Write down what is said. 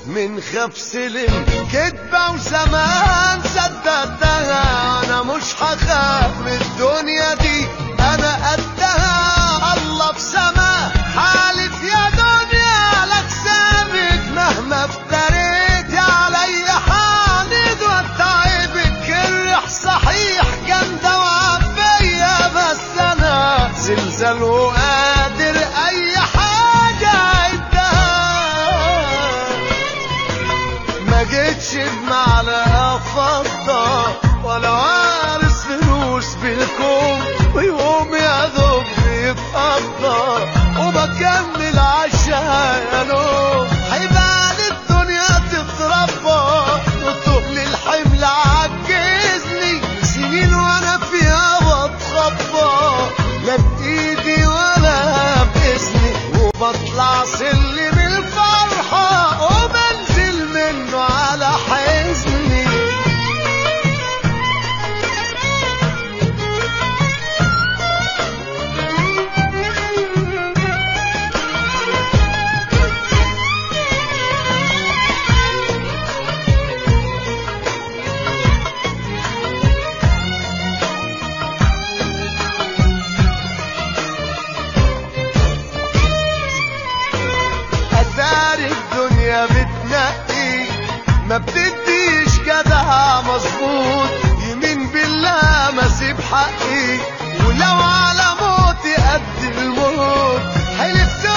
من خاف سلم كدبة وزمان صدقتها انا مش هخاف من الدنيا دي انا قدها الله في سما حالف يا دنيا لك ثابت مهما افتريت علي حاند واتعبت كرح صحيح جامدة وعبية بس انا زلزال وقادر اي حاجة عدها ما جيتش بمعنى فضة ولا وارث فلوس بالكون ويوم يا دوب بيتقضى وبكمل عشان يا نوم هيبان الدنيا تتربى وتقل الحمل عجزني سنين وانا فيها بتخبى لا بايدي ولا باسمي وبطلع سلم الفرحة وبنزل منه على حزني أثار الدنيا بتنقي ما بتديش جدع مظبوط يمين بالله ما سيب حقي ولو على موتي قد الموت حلفت